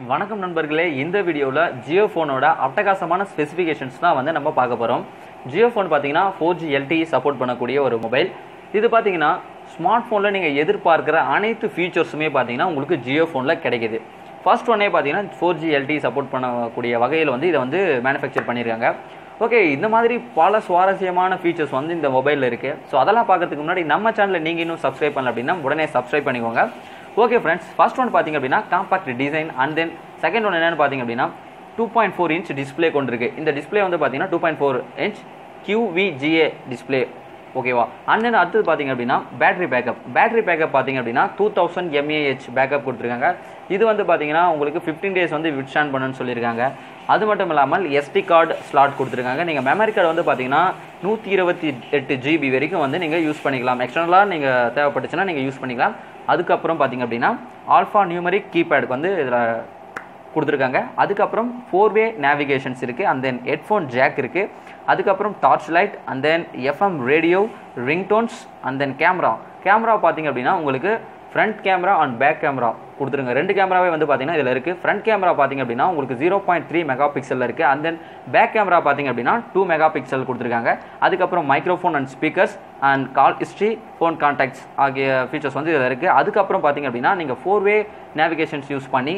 வணக்கம் நண்பர்களே இந்த வீடியோவில் ஜியோ ஃபோனோட அட்டகாசமான ஸ்பெசிஃபிகேஷன்ஸ் தான் வந்து நம்ம பார்க்க போகிறோம் ஜியோ ஃபோன் பார்த்தீங்கன்னா ஃபோர் ஜி எல்டிஇ சப்போர்ட் பண்ணக்கூடிய ஒரு மொபைல் இது பார்த்தீங்கன்னா ஸ்மார்ட் ஃபோனில் நீங்கள் எதிர்பார்க்குற அனைத்து ஃபீச்சர்ஸுமே பார்த்தீங்கன்னா உங்களுக்கு ஜியோ ஃபோனில் கிடைக்குது ஃபர்ஸ்ட் ஒன்னே பார்த்தீங்கன்னா ஃபோர் ஜி எல்டி சப்போர்ட் பண்ணக்கூடிய வகையில் வந்து இதை வந்து மேனுஃபேக்சர் பண்ணியிருக்காங்க ஓகே இந்த மாதிரி பல சுவாரஸ்யமான ஃபீச்சர்ஸ் வந்து இந்த மொபைலில் இருக்குது ஸோ அதெல்லாம் பார்க்கறதுக்கு முன்னாடி நம்ம சேனலில் நீங்கள் இன்னும் சப்ஸ்கிரைப் பண்ணல அப்படின்னா உடனே சப்ஸ்கிரைப் பண்ணிக்கோங்க ஓகே ஃப்ரெண்ட்ஸ் ஃபர்ஸ்ட் ஒன் பார்த்தீங்க அப்படின்னா compact design and then second one என்னன்னு பார்த்தீங்க அப்படின்னா two point four inch display கொண்டிருக்கு இந்த டிஸ்பிளே வந்து பார்த்தீங்கன்னா two point four inch QVGA display ஓகேவா அண்ட் தென் அடுத்தது பார்த்தீங்க அப்படின்னா பேட்டரி பேக்கப் பேட்டரி பேக்கப் பார்த்தீங்க அப்படின்னா டூ தௌசண்ட் எம்ஏஹெச் பேக்கப் கொடுத்துருக்காங்க இது வந்து பார்த்தீங்கன்னா உங்களுக்கு ஃபிஃப்டீன் டேஸ் வந்து விட்ஸ்டாண்ட் பண்ணுன்னு சொல்லியிருக்காங்க அது மட்டும் இல்லாமல் எஸ்டி கார்டு ஸ்லாட் கொடுத்துருக்காங்க நீங்கள் மெமரி கார்டு வந்து பார்த்தீங்கன்னா நூற்றி இருபத்தி எட்டு ஜிபி வரைக்கும் வந்து நீங்கள் யூஸ் பண்ணிக்கலாம் எக்ஸ்டர்னலாக நீங்கள் தேவைப்பட்டுச்சுன்னா நீங்கள் யூஸ் பண்ணிக்கலாம் அதுக்கப்புறம் பார்த்தீங்க அப்படின்னா ஆல்ஃபா நியூமரிக் கீபேடுக்கு வந்து இதில் கொடுத்துருக்காங்க அதுக்கப்புறம் ஃபோர் வே நேவிகேஷன்ஸ் இருக்குது அண்ட் தென் ஹெட்ஃபோன் ஜாக் இருக்குது அதுக்கப்புறம் torch light and then FM radio ringtones and then camera camera பார்த்தீங்க அப்படின்னா உங்களுக்கு front camera and back camera கொடுத்துருங்க ரெண்டு கேமராவே வந்து பார்த்தீங்கன்னா இதில் இருக்குது ஃப்ரண்ட் கேமரா பார்த்தீங்க அப்படின்னா உங்களுக்கு ஜீரோ பாயிண்ட் த்ரீ மெகா பிக்சலில் இருக்குது அண்ட் தென் பேக் கேமரா பார்த்தீங்க அப்படின்னா டூ மெகா பிக்சல் கொடுத்துருக்காங்க அதுக்கப்புறம் microphone and speakers and call history phone contacts ஆகிய ஃபீச்சர்ஸ் வந்து இதில் இருக்குது அதுக்கப்புறம் பார்த்தீங்க அப்படின்னா நீங்கள் ஃபோர் வே நேவிகேஷன்ஸ் யூஸ் பண்ணி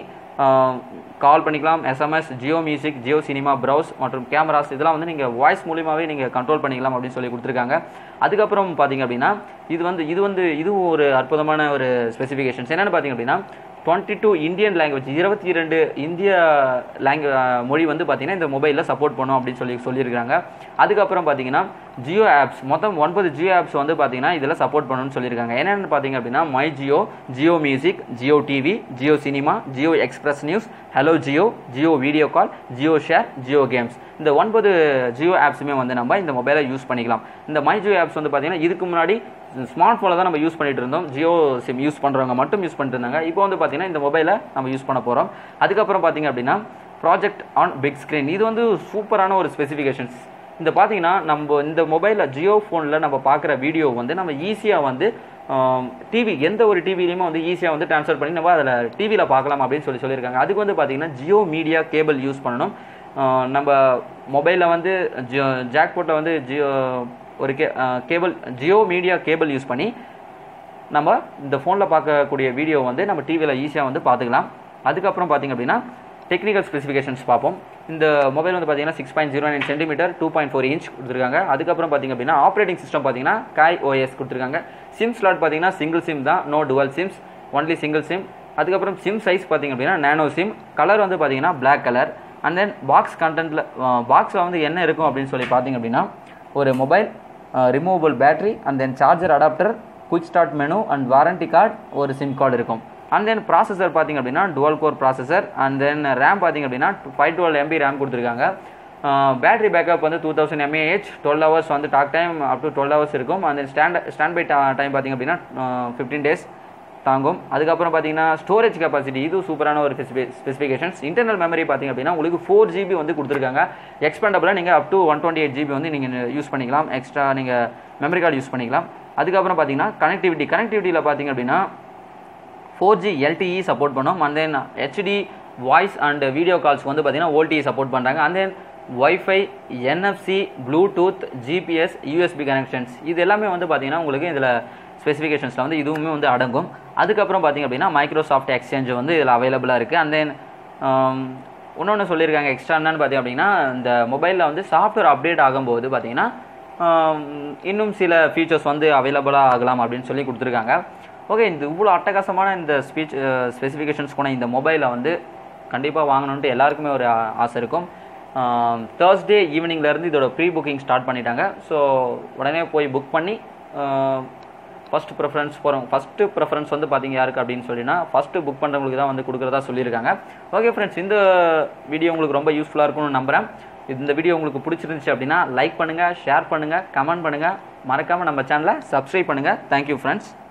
கால் பண்ணிக்கலாம் SMS Jio music Jio cinema browse மற்றும் கேமராஸ் இதெல்லாம் வந்து நீங்கள் வாய்ஸ் மூலியமாகவே நீங்கள் கண்ட்ரோல் பண்ணிக்கலாம் அப்படின்னு சொல்லி கொடுத்துருக்காங்க அதுக்கப்புறம் பார்த்தீங்க அப்படின்னா இது வந்து இது வந்து இதுவும் ஒரு அற்புதமான ஒரு ஸ்பெசிஃபிகேஷன்ஸ் என்னென்னு பார்த்தீங்க அப்படின்னா டுவெண்ட்டி டூ இந்தியன் லாங்குவேஜ் இருபத்தி இரண்டு இந்திய லாங்கு மொழி வந்து பார்த்தீங்கன்னா இந்த மொபைலில் சப்போர்ட் பண்ணும் அப்படின்னு சொல்லி சொல்லியிருக்காங்க அதுக்கப்புறம் பார்த்தீங்கன்னா ஜியோ ஆப்ஸ் மொத்தம் ஒன்பது ஜியோ ஆப்ஸ் வந்து பார்த்தீங்கன்னா இதில் சப்போர்ட் பண்ணணும்னு சொல்லியிருக்காங்க என்னென்னு பார்த்தீங்க அப்படின்னா my Jio Jio music Jio TV Jio cinema Jio express news hello Jio Jio video call Jio share Jio games இந்த ஒன்பது ஜியோ ஆப்ஸுமே வந்து நம்ம இந்த மொபைலை யூஸ் பண்ணிக்கலாம் இந்த மை ஜியோ ஆப்ஸ் வந்து பார்த்தீங்கன்னா இதுக்கு முன்னாடி ஸ்மார்ட் ஃபோனில் தான் நம்ம யூஸ் பண்ணிட்டு இருந்தோம் ஜியோ சிம் யூஸ் பண்ணுறவங்க மட்டும் யூஸ் பண்ணிட்டு இருந்தாங்க இப்போ வந்து பார்த்தீங்கன்னா இந்த மொபைலை நம்ம யூஸ் பண்ண போகிறோம் அதுக்கப்புறம் பார்த்தீங்க அப்படின்னா ப்ராஜெக்ட் ஆன் பிக் ஸ்க்ரீன் இது வந்து சூப்பரான ஒரு ஸ்பெசிஃபிகேஷன்ஸ் இந்த பார்த்தீங்கன்னா நம்ம இந்த மொபைலில் ஜியோ ஃபோனில் நம்ம பார்க்குற வீடியோ வந்து நம்ம ஈஸியாக வந்து டிவி எந்த ஒரு டிவிலையுமே வந்து ஈஸியாக வந்து ட்ரான்ஸ்ஃபர் பண்ணி நம்ம அதில் டிவியில் பார்க்கலாம் அப்படின்னு சொல்லி சொல்லியிருக்காங்க அதுக்கு வந்து பார்த்தீங்கன்னா ஜியோ மீடியா கேபிள் யூஸ் பண்ணணும் நம்ம மொபைலில் வந்து ஜியோ ஜாக்போர்ட்டில் வந்து ஜியோ ஒரு கே cable Jio media cable use பண்ணி நம்ம இந்த ஃபோனில் பார்க்கக்கூடிய வீடியோ வந்து நம்ம டிவியில் ஈஸியாக வந்து பார்த்துக்கலாம் அதுக்கப்புறம் பார்த்திங்க அப்படின்னா டெக்னிக்கல் ஸ்பெசிஃபிகேஷன்ஸ் பார்ப்போம் இந்த மொபைல் வந்து பார்த்தீங்கன்னா six point zero nine centimetre two point four inch கொடுத்துருக்காங்க அதுக்கப்புறம் பார்த்திங்க அப்படின்னா ஆப்ரேட்டிங் சிஸ்டம் பார்த்தீங்கன்னா காய் ஓஎஸ் கொடுத்துருக்காங்க சிம் ஸ்லாட் பார்த்தீங்கன்னா சிங்கிள் சிம் தான் no dual SIMs only single SIM அதுக்கப்புறம் சிம் சைஸ் பார்த்திங்க அப்படின்னா நேனோ சிம் கலர் வந்து பார்த்தீங்கன்னா black colour and then box கண்டென்ட்டில் பாக்ஸில் வந்து என்ன இருக்கும் அப்படின்னு சொல்லி பார்த்தீங்க அப்படின்னா ஒரு mobile removable battery and then charger adapter quick start menu and warranty card ஒரு சிம் கார்டு இருக்கும் அண்ட் தென் ப்ராசஸர் பார்த்திங்க அப்படின்னா dual core processor and then RAM பார்த்திங்க அப்படின்னா ஃபைவ் டுவெல் எம்பி ரேம் கொடுத்துருக்காங்க பேட்டரி பேக்கப் வந்து two thousand mAh twelve hours வந்து talk time up to twelve hours இருக்கும் and then stand standby time பார்த்திங்க அப்படின்னா ஃபிஃப்டீன் டேஸ் தாங்கும் அதுக்கப்புறம் பார்த்தீங்கன்னா ஸ்டோரேஜ் கெப்பாசிட்டி இது சூப்பரான ஒரு ஸ்பெசிஃபிகேஷன்ஸ் இன்டர்னல் மெமரி பார்த்திங்க அப்படின்னா உங்களுக்கு ஃபோர் ஜிபி வந்து கொடுத்துருக்காங்க எக்ஸ்பெண்டபிளாக நீங்கள் up to one twenty eight GB வந்து நீங்கள் யூஸ் பண்ணிக்கலாம் எக்ஸ்ட்ரா நீங்கள் மெமரி கார்டு யூஸ் பண்ணிக்கலாம் அதுக்கப்புறம் பார்த்தீங்கன்னா கனெக்டிவிட்டி கனெக்டிவிட்டியில் பார்த்திங்க அப்படின்னா ஃபோர் ஜி எல்டிஇ சப்போர்ட் பண்ணோம் and then HD voice and video கால்ஸ்க்கு வந்து பார்த்தீங்கன்னா ஓல்டிஇ சப்போர்ட் பண்ணுறாங்க and then wifi NFC Bluetooth GPS USB connections இது எல்லாமே வந்து பார்த்தீங்கன்னா உங்களுக்கு இதில் ஸ்பெசிஃபிகேஷன்ஸில் வந்து இதுவுமே வந்து அடங்கும் அதுக்கப்புறம் பார்த்திங்க அப்படின்னா மைக்ரோசாஃப்ட் எக்ஸ்சேஞ்ச் வந்து இதில் அவைலபிளாக இருக்குது அண்ட் தென் இன்னொன்று சொல்லியிருக்காங்க எக்ஸ்ட்ரா என்னன்னு பார்த்தீங்க அப்படின்னா இந்த மொபைலில் வந்து சாஃப்ட்வேர் அப்டேட் ஆகும்போது பார்த்தீங்கன்னா இன்னும் சில ஃபீச்சர்ஸ் வந்து அவைலபிளாக ஆகலாம் அப்படின்னு சொல்லி கொடுத்துருக்காங்க ஓகே இந்த இவ்வளோ அட்டகாசமான இந்த ஸ்பீச் ஸ்பெசிஃபிகேஷன்ஸ் போன இந்த மொபைலை வந்து கண்டிப்பாக வாங்கணுன்ட்டு எல்லாருக்குமே ஒரு ஆசை இருக்கும் தேர்ஸ்டே ஈவினிங்லேருந்து இதோட ப்ரீ புக்கிங் ஸ்டார்ட் பண்ணிட்டாங்க ஸோ உடனே போய் புக் பண்ணி ஃபஸ்ட் ப்ரிஃபரன்ஸ் போகிறோம் ஃபஸ்ட்டு ப்ரிஃபரன்ஸ் வந்து பார்த்தீங்க யாருக்கு அப்படின்னு சொல்லினா ஃபஸ்ட்டு புக் பண்ணுறவங்களுக்கு தான் வந்து கொடுக்குறதா சொல்லியிருக்காங்க ஓகே ஃப்ரெண்ட்ஸ் இந்த வீடியோ உங்களுக்கு ரொம்ப யூஸ்ஃபுல்லாக இருக்கும்னு நம்புகிறேன் இந்த வீடியோ உங்களுக்கு பிடிச்சிருந்துச்சு அப்படின்னா லைக் பண்ணுங்கள் ஷேர் பண்ணுங்கள் கமெண்ட் பண்ணுங்கள் மறக்காமல் நம்ம சேனலை சப்ஸ்கிரைப் பண்ணுங்கள் தேங்க்யூ ஃப்ரெண்ட்ஸ்